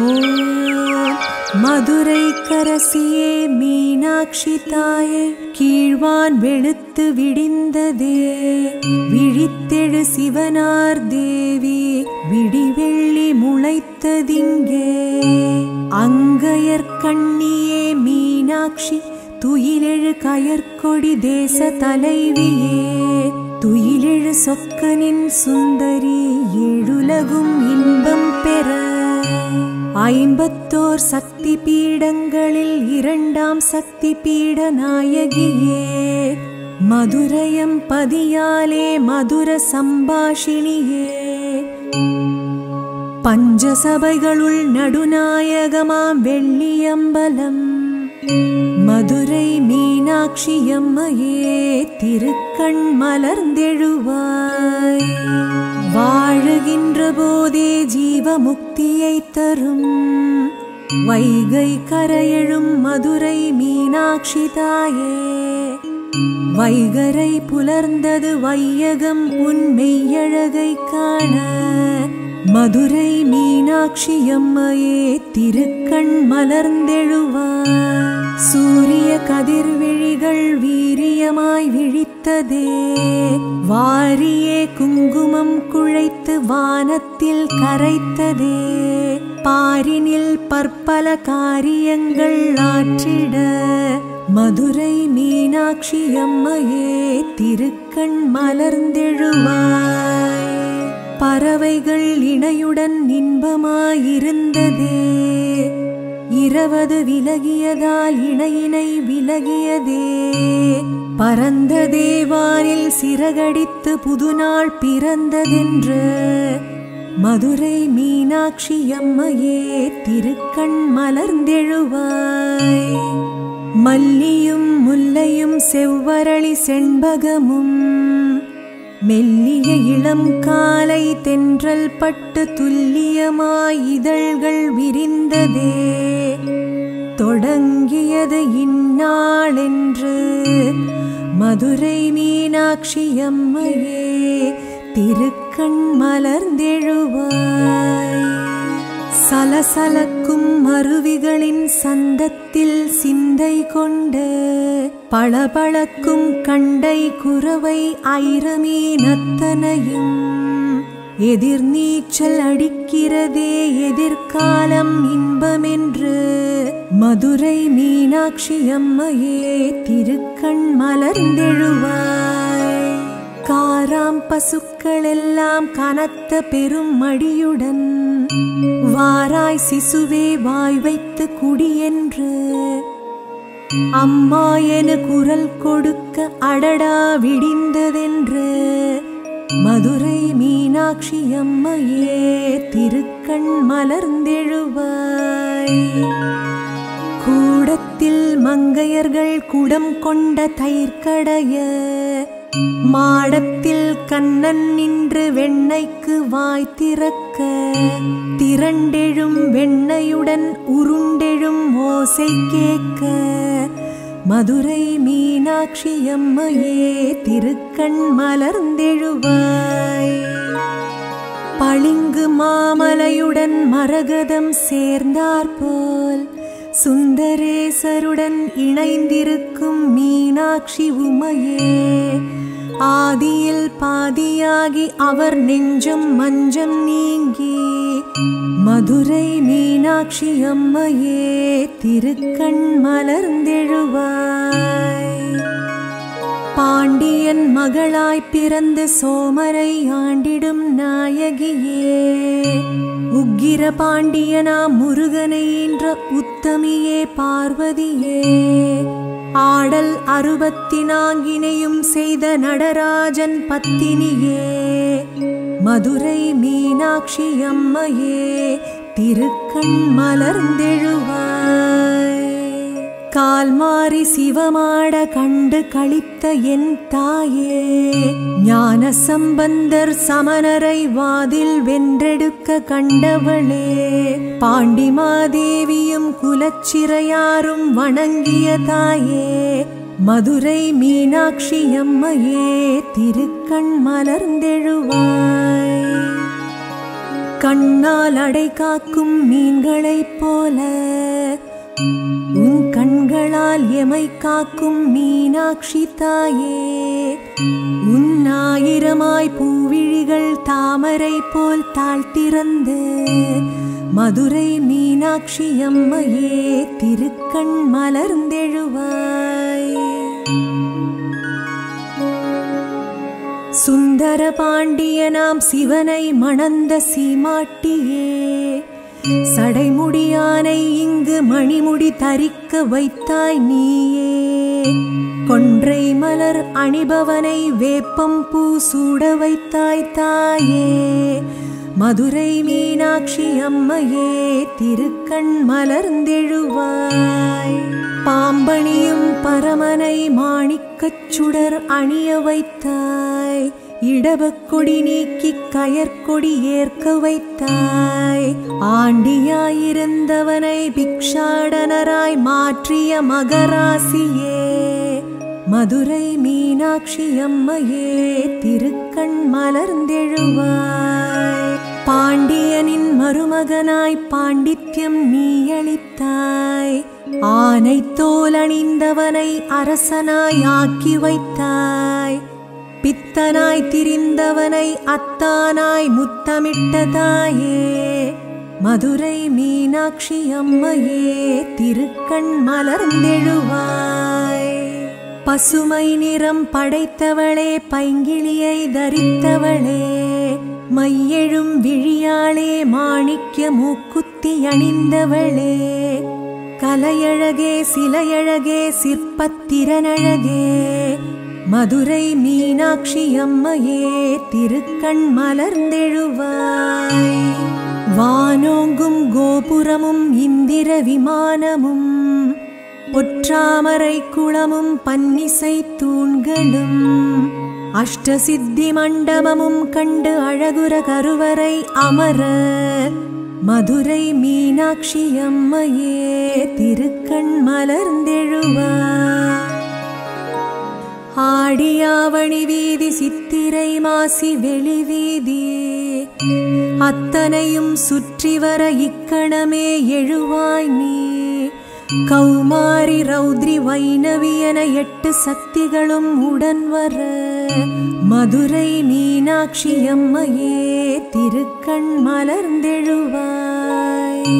ஓம் மதுரை கரசியே மீனாட்சி தாயே கீழ்வான் வெளுத்து விடிந்ததே விழித்தெழு சிவனார் தேவி விடிவெள்ளி முளைத்ததிங்கே அங்கையர் கண்ணியே மீனாட்சி துயிலெழு கயற்கொடி தேச தலைவியே துயிலெழு சொக்கனின் சுந்தரி ஏழுலகும் இன்பம் பெற ஐம்பத்தோர் சக்தி பீடங்களில் இரண்டாம் சக்தி பீட நாயகியே மதுரையம் பதியாலே மதுர சம்பாஷினியே பஞ்சசபைகளுள் நடுநாயகமாம் வெள்ளியம்பலம் மதுரை மீனாட்சியம்மையே திருக்கண் மலர்ந்தெழுவாய் வாழுகின்ற போதே ஜீவ முக்தியை தரும் வைகை கரையெழும் மதுரை மீனாட்சி தாயே வைகரை புலர்ந்தது வையகம் உன் மெய்யழகை காண மதுரை மீனாட்சி அம்மையே திருக்கண் மலர்ந்தெழுவார் சூரிய கதிர்விழிகள் வீரியமாய் விழித்ததே வாரியே குங்குமம் குழைத்து வானத்தில் கரைத்ததே பாரினில் பற்பல காரியங்கள் ஆற்றிட மதுரை மீனாட்சி அம்மையே திருக்கண் மலர்ந்தெழுவாய் பறவைகள் இணையுடன் இன்பமாயிருந்ததே இரவது விலகியதால் இணையினை விலகியதே பரந்த தேவானில் சிறகடித்து புதுநாள் பிறந்ததென்று மதுரை மீனாட்சி அம்மையே திருக்கண் மலர்ந்தெழுவாய் மல்லியும் முல்லையும் செவ்வரளி செண்பகமும் மெல்லிய இளம் காலை தென்றல் பட்டு துல்லியமாய் இதழ்கள் விரிந்ததே தொடங்கியது இந்நாளென்று மதுரை மீனாட்சி அம்மையே திருக்கண் மலர்ந்தெழுவாய் சலசலக்கும் அருவிகளின் சந்தத்தில் சிந்தை கொண்டு பளபளக்கும் கண்டை குறவை ஐரமீனத்தனையும் எதிர்நீச்சல் அடிக்கிறதே எதிர்காலம் இன்பமென்று மதுரை மீனாட்சி அம்மையே திருக்கண் மலர்ந்தெழுவாய் காராம் பசுக்களெல்லாம் கனத்த பெரும் மடியுடன் வாராய் சிசுவே வாய் வைத்து குடியென்று அம்மா என குரல் கொடுக்க அடடா விடிந்ததென்று மதுரை மீனாட்சி அம்மையே திருக்கண் மலர்ந்தெழுவாய் கூடத்தில் மங்கையர்கள் குடம் கொண்ட தயிர்கடைய மாடத்தில் கண்ணன் நின்று வெண்ணைக்கு வாய் திறக்க திரண்டெழும் வெண்ணையுடன் உருண்டெழும் ஓசை கேட்க மதுரை மீனாட்சி அம்மையே திருக்கண் மலர்ந்தெழுவாய் பளிங்கு மாமலையுடன் மரகதம் சேர்ந்தாற்போல் சுந்தரேசருடன் இணைந்திருக்கும் மீனாட்சி உமையே ஆதியில் பாதியாகி அவர் நெஞ்சம் மஞ்சம் நீங்கி மதுரை மீனாட்சி அம்மையே திருக்கண் மலர்ந்தெழுவாய் பாண்டியன் மகளாய் பிறந்த சோமரை ஆண்டிடும் நாயகியே உக்கிர பாண்டியனா முருகனை என்ற உத்தமியே பார்வதியே ஆடல் அறுபத்தி நான்கினையும் செய்த நடராஜன் பத்தினியே மதுரை மீனாட்சி அம்மையே திருக்கண் மலர்ந்தெழுவாய் கால் மாறி சிவமாட கண்டு கழித்த என் தாயே ஞான சம்பந்தர் சமணரை வாதில் வென்றெடுக்க கண்டவளே பாண்டிமாதேவியும் குலச்சிறையாரும் வணங்கிய தாயே மதுரை மீனாட்சி அம்மையே திருக்கண் மலர்ந்தெழுவாய் கண்ணால் அடை காக்கும் மீன்களைப் போல உன் கண்களால் எமை காக்கும் மீனாட்சி தாயே உன் ஆயிரமாய் பூவிழிகள் தாமரை போல் தாழ்த்திறந்து மதுரை மீனாட்சி அம்மையே திருக்கண் மலர்ந்தெழுவாய் சுந்தர பாண்டியனாம் சிவனை மணந்த சீமாட்டியே சடைமுடியானை இங்கு மணிமுடி தரிக்க வைத்தாய் நீயே கொன்றை மலர் அணிபவனை வேப்பம் பூ சூட வைத்தாய் தாயே மதுரை மீனாட்சி அம்மையே திருக்கண் மலர்ந்தெழுவாய் பாம்பணியும் பரமனை மாணிக்கச் சுடர் அணிய வைத்தாய் இடபக்கொடி நீக்கி கயற்கொடி ஏற்க வைத்தாய் ஆண்டியாயிருந்தவனை பிக்ஷாடனராய் மாற்றிய மகராசியே மதுரை மீனாட்சி அம்மையே திருக்கண் மலர்ந்தெழுவாய் பாண்டியனின் மருமகனாய் பாண்டித்யம் நீ அளித்தாய் ஆனை தோலணிந்தவனை அரசனாய் ஆக்கி வைத்தாய் பித்தனாய் திரிந்தவனை அத்தானாய் முத்தமிட்ட தாயே மதுரை மீனாட்சி அம்மையே திருக்கண் மலர்ந்தெழுவாய் பசுமை நிறம் படைத்தவளே பைங்கிளியை தரித்தவளே மையெழும் விழியாளே மாணிக்க மூக்குத்தி அணிந்தவளே கலையழகே சிலையழகே சிற்பத்திறனழகே மதுரை மீனாட்சி அம்மையே திருக்கண் மலர்ந்தெழுவாய் வானோங்கும் கோபுரமும் இந்திர விமானமும் பொற்றாமரை குளமும் பன்னிசை தூண்களும் அஷ்டசித்தி மண்டபமும் கண்டு அழகுர கருவறை அமர மதுரை மீனாட்சி அம்மையே திருக்கண் மலர்ந்தெழுவாய் ஆடியாவணி வீதி சித்திரை மாசி வெளி வீதி அத்தனையும் சுற்றி வர இக்கணமே எழுவாய் நீ கௌமாரி ரௌத்ரி வைணவி என எட்டு சக்திகளும் உடன் வர மதுரை மீனாட்சி அம்மையே திருக்கண் மலர்ந்தெழுவாய்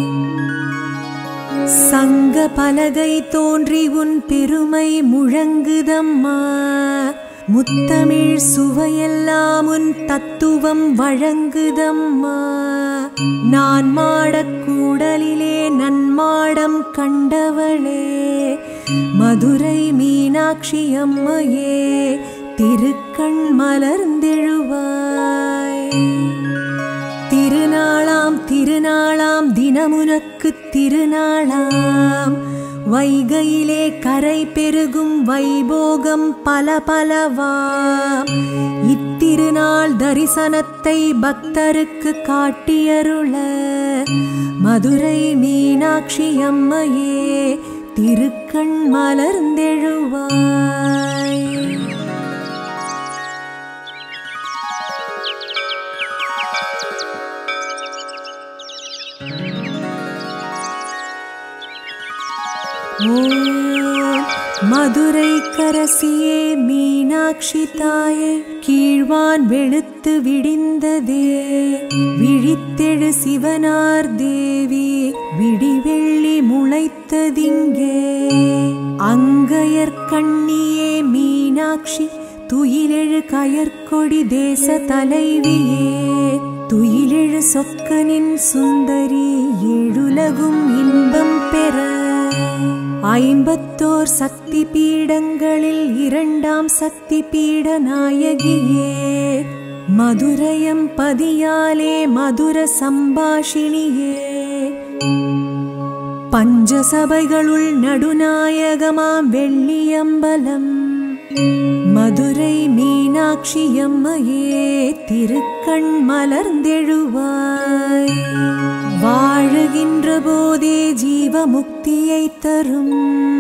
சங்க பலகை தோன்றி உன் பெருமை முழங்குதம்மா முத்தமிழ் சுவையெல்லாம் உன் தத்துவம் வழங்குதம்மா நான் மாடக் கூடலிலே நன்மாடம் கண்டவளே மதுரை மீனாட்சி அம்மையே திருக்கண் மலர்ந்தெழுவாய் திருநாளாம் திருநாளாம் தினமுனக்கு திருநாளாம் வைகையிலே கரை பெருகும் வைபோகம் பல பலவாம் இத்திருநாள் தரிசனத்தை பக்தருக்கு காட்டியருள மதுரை மீனாட்சி அம்மையே திருக்கண் மலர்ந்தெழுவாய் ஓம் மதுரை கரசியே மீனாட்சி தாயே கீழ்வான் வெளுத்து விடிந்ததே விழித்தெழு சிவனார் தேவி விடிவெள்ளி முளைத்ததிங்கே அங்கையர் கண்ணியே மீனாட்சி துயிலெழு கயற்கொடி தேச தலைவியே துயிலெழு சொக்கனின் சுந்தரி ஏழுலகும் இன்பம் பெற ஐம்பத்தோர் சக்தி பீடங்களில் இரண்டாம் சக்தி பீட நாயகியே மதுரையம் பதியாலே மதுர சம்பாஷினியே பஞ்சசபைகளுள் நடுநாயகமாம் வெள்ளியம்பலம் மதுரை மீனாட்சி அம்மையே திருக்கண் மலர்ந்தெழுவாய் வாழுகின்ற போதே ஜீவமுக்தியை தரும்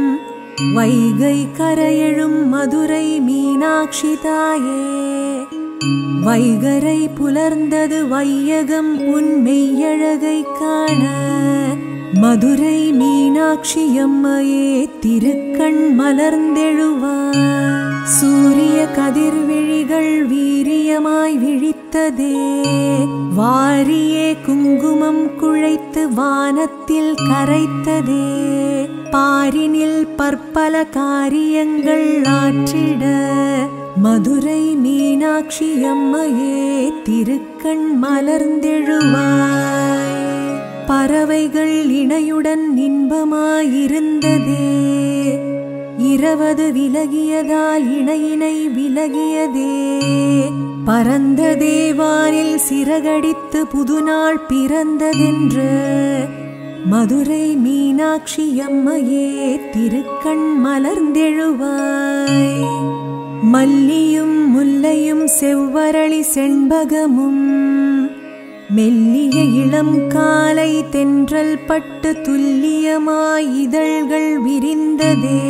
வைகை கரையெழும் மதுரை மீனாட்சி தாயே வைகரை புலர்ந்தது வையகம் உன் மெய்யழகை காண மதுரை மீனாட்சி அம்மையே திருக்கண் மலர்ந்தெழுவார் சூரிய கதிர்விழிகள் வீரியமாய் விழித்ததே வாரியே குங்குமம் குழைத்து வானத்தில் கரைத்ததே பாரினில் பற்பல காரியங்கள் ஆற்றிட மதுரை மீனாட்சி அம்மையே திருக்கண் மலர்ந்தெழுவாய் பறவைகள் இணையுடன் இன்பமாயிருந்ததே இரவது விலகியதால் இணையினை விலகியதே பரந்த தேவானில் சிறகடித்து புதுநாள் பிறந்ததென்று மதுரை மீனாட்சி அம்மையே திருக்கண் மலர்ந்தெழுவாய் மல்லியும் முல்லையும் செவ்வரளி செண்பகமும் மெல்லிய இளம் காலை தென்றல் பட்டு துல்லியமாய் இதழ்கள் விரிந்ததே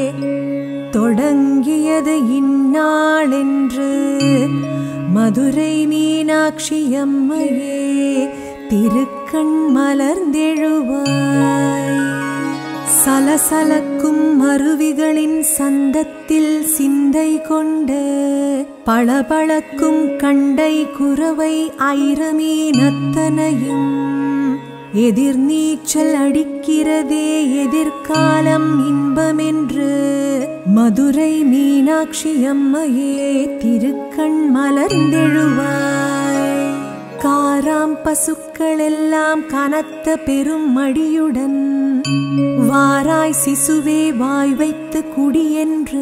தொடங்கியது இந்நாளென்று மதுரை மீனாட்சி அம்மையே திருக்கண் மலர்ந்தெழுவாய் சலசலக்கும் அருவிகளின் சந்தத்தில் சிந்தை கொண்டு பளபளக்கும் கண்டை குறவை ஐரமீனத்தனையும் எதிர்நீச்சல் அடிக்கிறதே எதிர்காலம் இன்பமென்று மதுரை மீனாட்சி அம்மையே திருக்கண் மலர்ந்தெழுவாய் காராம் பசுக்களெல்லாம் கனத்த பெரும் மடியுடன் வாராய் சிசுவே வாய் வைத்து குடியென்று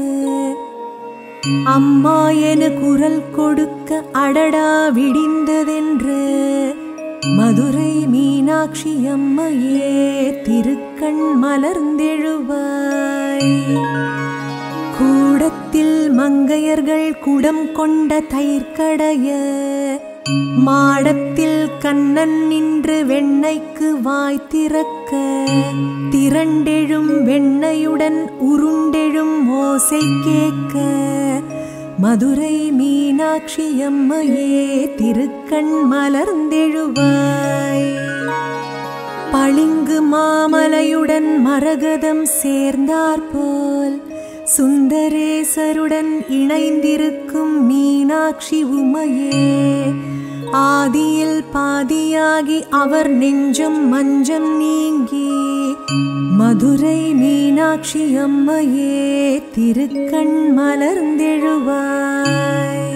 அம்மா என குரல் கொடுக்க அடடா விடிந்ததென்று மதுரை மீனாட்சி அம்மையே திருக்கண் மலர்ந்தெழுவாய் கூடத்தில் மங்கையர்கள் குடம் கொண்ட தயிர்கடைய மாடத்தில் கண்ணன் நின்று வெண்ணைக்கு வாய் திறக்க திரண்டெழும் வெண்ணையுடன் உருண்டெழும் ஓசை கேட்க மதுரை மீனாட்சி அம்மையே திருக்கண் மலர்ந்தெழுவாய் பளிங்கு மாமலையுடன் மரகதம் சேர்ந்தாற்போல் சுந்தரேசருடன் இணைந்திருக்கும் மீனாட்சி உமையே ஆதியில் பாதியாகி அவர் நெஞ்சம் மஞ்சம் நீங்கி மதுரை மீனாட்சி அம்மையே திருக்கண் மலர்ந்தெழுவாய்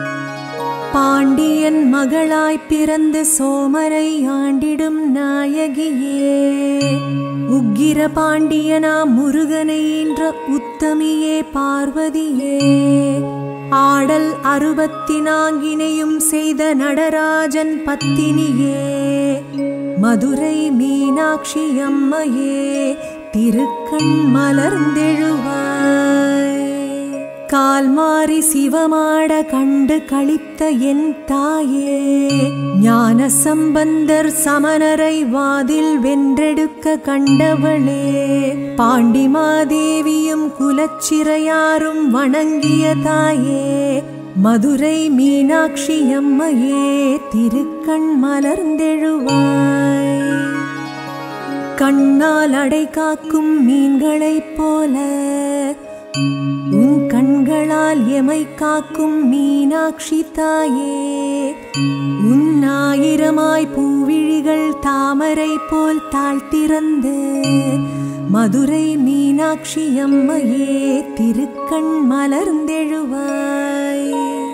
பாண்டியன் மகளாய் பிறந்த சோமரை ஆண்டிடும் நாயகியே உக்கிர பாண்டியனா முருகனை என்ற உத்தமியே பார்வதியே ஆடல் அறுபத்தி நான்கினையும் செய்த நடராஜன் பத்தினியே மதுரை மீனாட்சி அம்மையே திருக்கண் மலர்ந்தெழுவாய் கால் மாறி சிவமாட கண்டு கழித்த என் தாயே ஞான சம்பந்தர் சமணரை வாதில் வென்றெடுக்க கண்டவளே பாண்டிமாதேவியும் குலச்சிறையாரும் வணங்கிய தாயே மதுரை மீனாட்சி அம்மையே திருக்கண் மலர்ந்தெழுவாய் கண்ணால் அடை காக்கும் மீன்களைப் போல உன் கண்களால் எமை காக்கும் மீனாட்சி தாயே உன் ஆயிரமாய் பூவிழிகள் தாமரை போல் தாழ்த்திறந்து மதுரை மீனாட்சி அம்மையே திருக்கண் மலர்ந்தெழுவாய்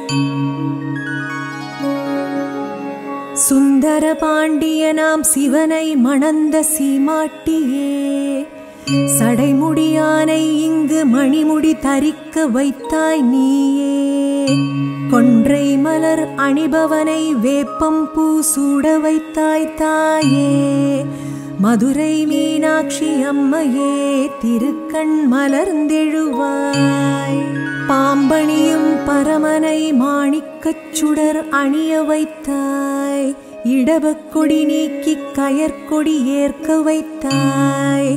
சுந்தர பாண்டியனாம் சிவனை மணந்த சீமாட்டியே சடைமுடியானை இங்கு மணிமுடி தரிக்க வைத்தாய் நீயே கொன்றை மலர் அணிபவனை வேப்பம் பூ சூட வைத்தாய் தாயே மதுரை மீனாட்சி அம்மையே திருக்கண் மலர்ந்தெழுவாய் பாம்பணியும் பரமனை மாணிக்கச் சுடர் அணிய வைத்தாய் இடபக்கொடி நீக்கி கயற்கொடி ஏற்க வைத்தாய்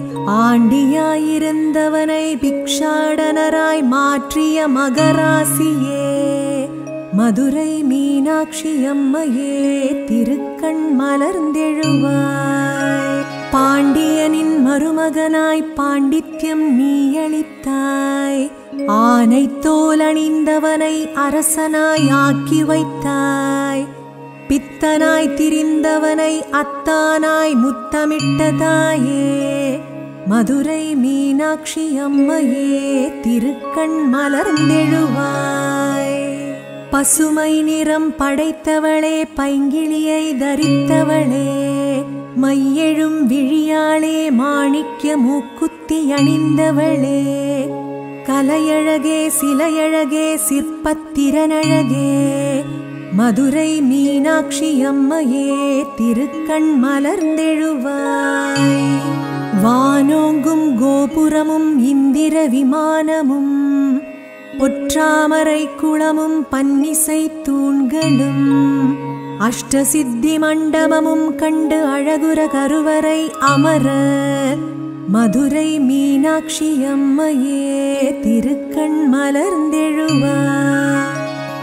ஆண்டியாயிருந்தவனை பிக்ஷாடனராய் மாற்றிய மகராசியே மதுரை மீனாட்சி அம்மையே திருக்கண் மலர்ந்தெழுவாய் பாண்டியனின் மருமகனாய் பாண்டித்யம் நீ அளித்தாய் ஆனை தோல் அணிந்தவனை அரசனாய் ஆக்கி வைத்தாய் பித்தனாய் திரிந்தவனை அத்தானாய் முத்தமிட்ட தாயே மதுரை மீனாட்சி அம்மையே திருக்கண் மலர்ந்தெழுவாய் பசுமை நிறம் படைத்தவளே பைங்கிளியை தரித்தவளே மையெழும் விழியாளே மாணிக்க மூக்குத்தி அணிந்தவளே கலையழகே சிலையழகே சிற்பத்திறனழகே மதுரை மீனாட்சி அம்மையே திருக்கண் மலர்ந்தெழுவாய் வானோங்கும் கோபுரமும் இந்திர விமானமும் பொற்றாமரை குளமும் பன்னிசை தூண்களும் அஷ்டசித்தி மண்டபமும் கண்டு அழகுற கருவறை அமர மதுரை மீனாட்சி அம்மையே திருக்கண் மலர்ந்தெழுவாய்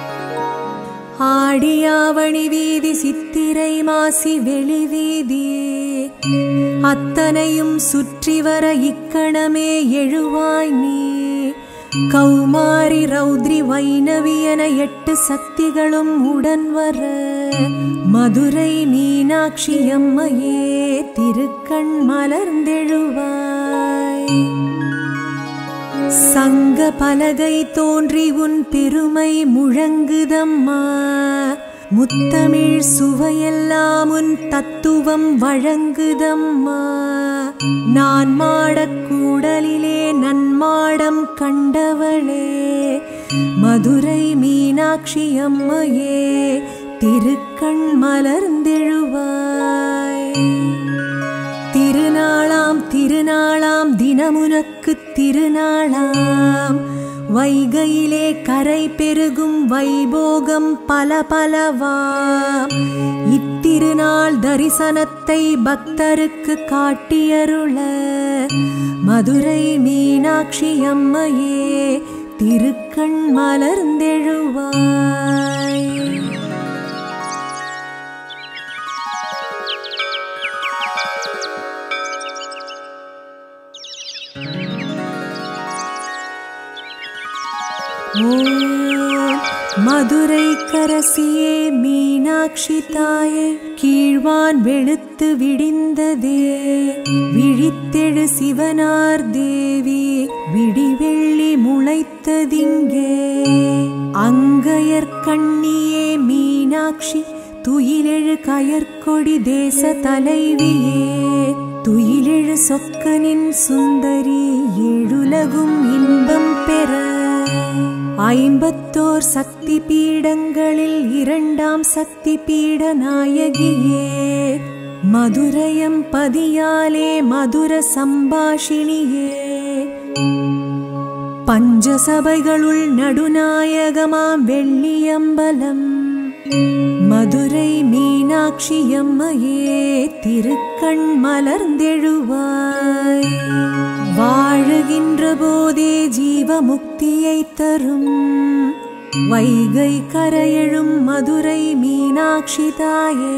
ஆடியாவணி வீதி சித்திரை மாசி வெளி வீதி அத்தனையும் சுற்றி வர இக்கணமே எழுவாய் நீ கௌமாரி ரௌத்ரி வைணவி என எட்டு சக்திகளும் உடன் வர மதுரை மீனாட்சி அம்மையே திருக்கண் மலர்ந்தெழுவாய் சங்க பலகை தோன்றி உன் பெருமை முழங்குதம்மா முத்தமிழ் சுவையெல்லாம் உன் தத்துவம் வழங்குதம்மா நான் மாடக் கூடலிலே நன்மாடம் கண்டவளே மதுரை மீனாட்சி அம்மையே திருக்கண் மலர்ந்தெழுவாய் திருநாளாம் திருநாளாம் தினமுனக்கு திருநாளாம் வைகையிலே கரை பெருகும் வைபோகம் பல பலவாம் இத்திருநாள் தரிசனத்தை பக்தருக்கு காட்டியருள மதுரை மீனாட்சி அம்மையே திருக்கண் மலர்ந்தெழுவாய் ஓம் மதுரை கரசியே மீனாட்சி தாயே கீழ்வான் வெளுத்து விடிந்ததே விழித்தெழு சிவனார் தேவி விடிவெள்ளி முளைத்ததிங்கே அங்கையர் கண்ணியே மீனாட்சி துயிலெழு கயற்கொடி தேச தலைவியே துயிலெழு சொக்கனின் சுந்தரி ஏழுலகும் இன்பம் பெற ஐம்பத்தோர் சக்தி பீடங்களில் இரண்டாம் சக்தி பீட நாயகியே மதுரையம் பதியாலே மதுர சம்பாஷினியே பஞ்சசபைகளுள் நடுநாயகமாம் வெள்ளியம்பலம் மதுரை மீனாட்சி அம்மையே திருக்கண் மலர்ந்தெழுவாய் வாழுகின்ற போதே ஜீவமுக்தியை தரும் வைகை கரையெழும் மதுரை மீனாட்சி தாயே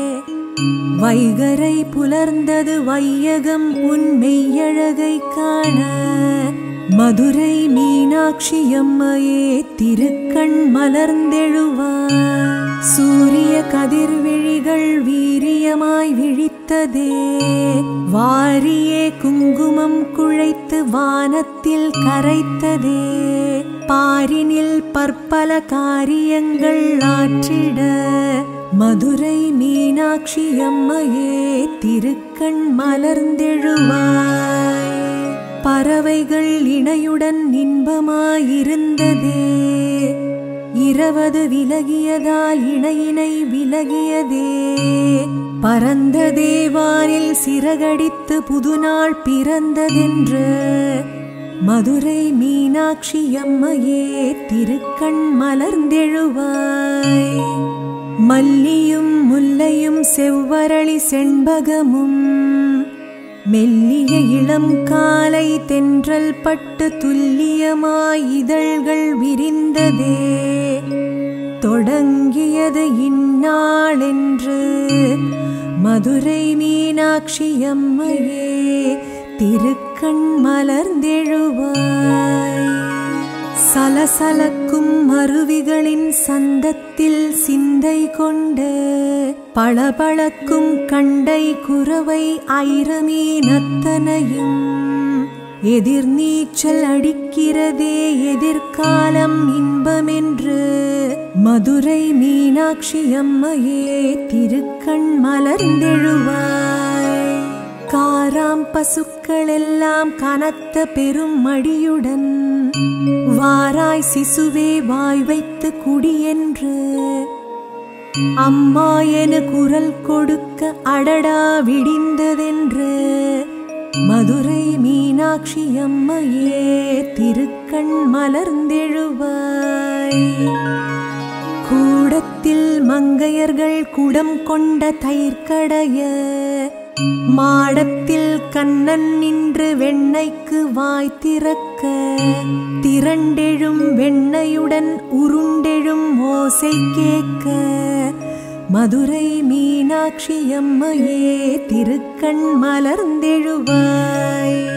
வைகரை புலர்ந்தது வையகம் உன் மெய்யழகை காண மதுரை மீனாட்சி அம்மையே திருக்கண் மலர்ந்தெழுவாய் சூரிய கதிர்விழிகள் வீரியமாய் விழித்ததே வாரியே குங்குமம் குழைத்து வானத்தில் கரைத்ததே பாரினில் பற்பல காரியங்கள் ஆற்றிட மதுரை மீனாட்சி அம்மையே திருக்கண் மலர்ந்தெழுவாய் பறவைகள் இணையுடன் இன்பமாயிருந்ததே இரவது விலகியதால் இணையினை விலகியதே பரந்த தேவானில் சிறகடித்து புதுநாள் பிறந்ததென்று மதுரை மீனாட்சி அம்மையே திருக்கண் மலர்ந்தெழுவாய் மல்லியும் முல்லையும் செவ்வரளி செண்பகமும் மெல்லிய இளம் காலை தென்றல் பட்டு துல்லியமாய் இதழ்கள் விரிந்ததே தொடங்கியது இந்நாளென்று மதுரை மீனாட்சி அம்மையே திருக்கண் மலர்ந்தெழுவாய் சலசலக்கும் அருவிகளின் சந்தத்தில் சிந்தை கொண்டு பளபளக்கும் கண்டை குறவை ஐரமீனத்தனையும் எதிர்நீச்சல் அடிக்கிறதே எதிர்காலம் இன்பமென்று மதுரை மீனாட்சி அம்மையே திருக்கண் மலர்ந்தெழுவாய் காராம் பசுக்களெல்லாம் கனத்த பெரும் மடியுடன் வாராய் சிசுவே வாய் வைத்து குடியென்று அம்மா என குரல் கொடுக்க அடடா விடிந்ததென்று மதுரை மீனாட்சி அம்மையே திருக்கண் மலர்ந்தெழுவாய் கூடத்தில் மங்கையர்கள் குடம் கொண்ட தயிர்கடைய மாடத்தில் கண்ணன் நின்று வெண்ணைக்கு வாய் திறக்க திரண்டெழும் வெண்ணையுடன் உருண்டெழும் ஓசை கேட்க மதுரை மீனாட்சி அம்மையே திருக்கண் மலர்ந்தெழுவாய்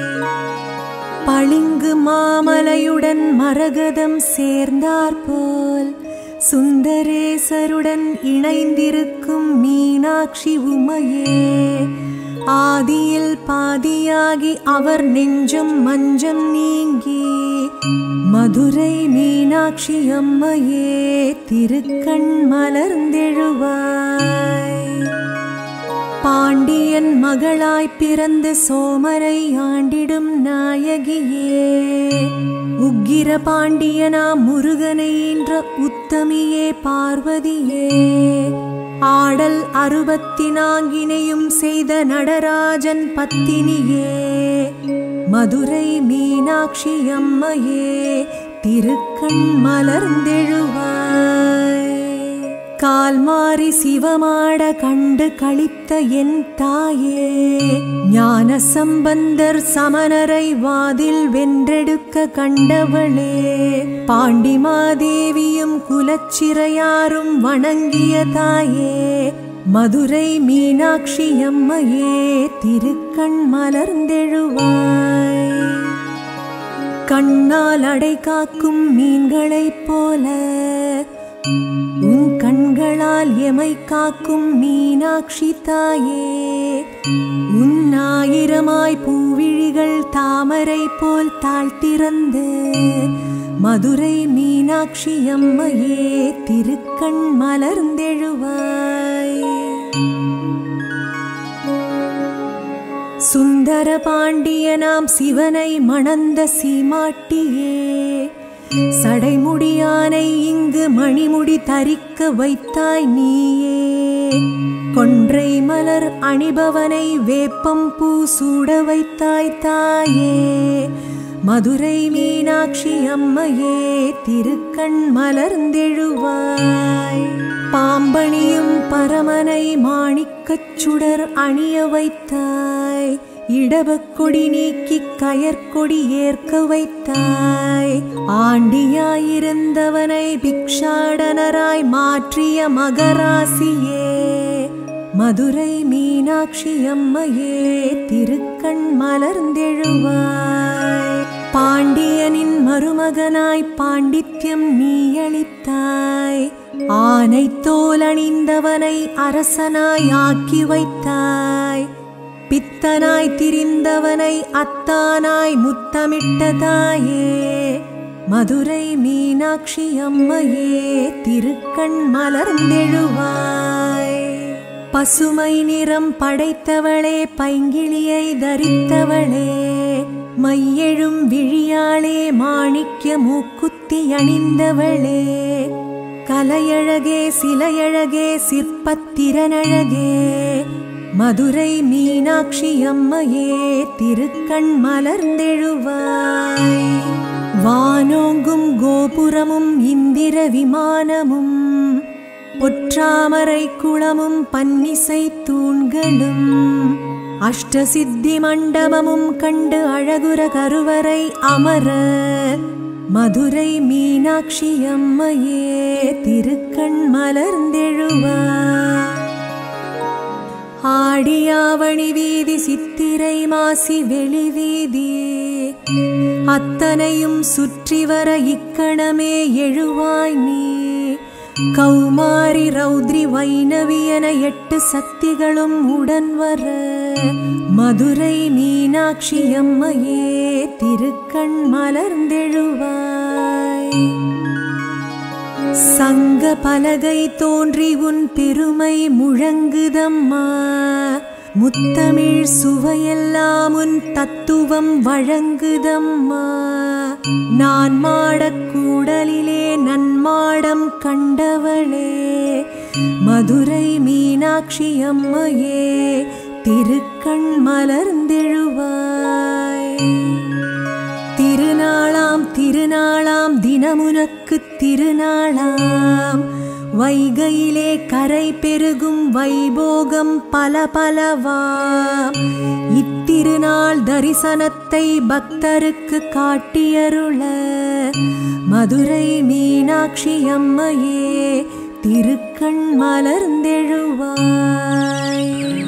பளிங்கு மாமலையுடன் மரகதம் சேர்ந்தாற்போல் சுந்தரேசருடன் இணைந்திருக்கும் மீனாட்சி உமையே ஆதியில் பாதியாகி அவர் நெஞ்சம் மஞ்சம் நீங்கி மதுரை மீனாட்சி அம்மையே திருக்கண் மலர்ந்தெழுவாய் பாண்டியன் மகளாய் பிறந்த சோமரை ஆண்டிடும் நாயகியே உக்கிர பாண்டியனா முருகனை என்ற உத்தமியே பார்வதியே ஆடல் அறுபத்தி நான்கினையும் செய்த நடராஜன் பத்தினியே மதுரை மீனாட்சி அம்மையே திருக்கண் மலர்ந்தெழுவாய் கால் மாறி சிவமாட கண்டு கழித்த என் தாயே ஞான சம்பந்தர் சமணரை வாதில் வென்றெடுக்க கண்டவளே பாண்டிமாதேவியும் குலச்சிறையாரும் வணங்கிய தாயே மதுரை மீனாட்சி அம்மையே திருக்கண் மலர்ந்தெழுவாய் கண்ணால் அடை காக்கும் மீன்களைப் போல உன் கண்களால் எமை காக்கும் மீனாட்சி தாயே உன் ஆயிரமாய் பூவிழிகள் தாமரை போல் தாழ்த்திறந்து மதுரை மீனாட்சி அம்மையே திருக்கண் மலர்ந்தெழுவாய் சுந்தர பாண்டியனாம் சிவனை மணந்த சீமாட்டியே சடைமுடியானை இங்கு மணிமுடி தரிக்க வைத்தாய் நீயே கொன்றை மலர் அணிபவனை வேப்பம் பூ சூட வைத்தாய் தாயே மதுரை மீனாட்சி அம்மையே திருக்கண் மலர்ந்தெழுவாய் பாம்பணியும் பரமனை மாணிக்கச் சுடர் அணிய வைத்தாய் இடபக்கொடி நீக்கி கயற்கொடி ஏற்க வைத்தாய் ஆண்டியாயிருந்தவனை பிக்ஷாடனராய் மாற்றிய மகராசியே மதுரை மீனாட்சி அம்மையே திருக்கண் மலர்ந்தெழுவாய் பாண்டியனின் மருமகனாய் பாண்டித்யம் நீ அளித்தாய் ஆனை தோல் அணிந்தவனை அரசனாய் ஆக்கி வைத்தாய் பித்தனாய் திரிந்தவனை அத்தானாய் முத்தமிட்ட தாயே மதுரை மீனாட்சி அம்மையே திருக்கண் மலர்ந்தெழுவாய் பசுமை நிறம் படைத்தவளே பைங்கிளியை தரித்தவளே மையெழும் விழியாளே மாணிக்க மூக்குத்தி அணிந்தவளே கலையழகே சிலையழகே சிற்பத்திறனழகே மதுரை மீனாட்சி அம்மையே திருக்கண் மலர்ந்தெழுவாய் வானோங்கும் கோபுரமும் இந்திர விமானமும் பொற்றாமரை குளமும் பன்னிசை தூண்களும் அஷ்டசித்தி மண்டபமும் கண்டு அழகுர கருவறை அமர மதுரை மீனாட்சி அம்மையே திருக்கண் மலர்ந்தெழுவாய் ஆடியாவணி வீதி சித்திரை மாசி வெளி வீதி அத்தனையும் சுற்றி வர இக்கணமே எழுவாய் நீ கௌமாரி ரௌத்ரி வைணவி என எட்டு சக்திகளும் உடன் வர மதுரை மீனாட்சி அம்மையே திருக்கண் மலர்ந்தெழுவாய் சங்க பலகை தோன்றி உன் பெருமை முழங்குதம்மா முத்தமிழ் சுவையெல்லாம் உன் தத்துவம் வழங்குதம்மா நான் மாடக் கூடலிலே நன்மாடம் கண்டவளே மதுரை மீனாட்சி அம்மையே திருக்கண் மலர்ந்தெழுவாய் திருநாளாம் திருநாளாம் தினமுனக்கு திருநாளாம் வைகையிலே கரை பெருகும் வைபோகம் பல பலவாம் இத்திருநாள் தரிசனத்தை பக்தருக்கு காட்டியருள மதுரை மீனாட்சி அம்மையே திருக்கண் மலர்ந்தெழுவாய்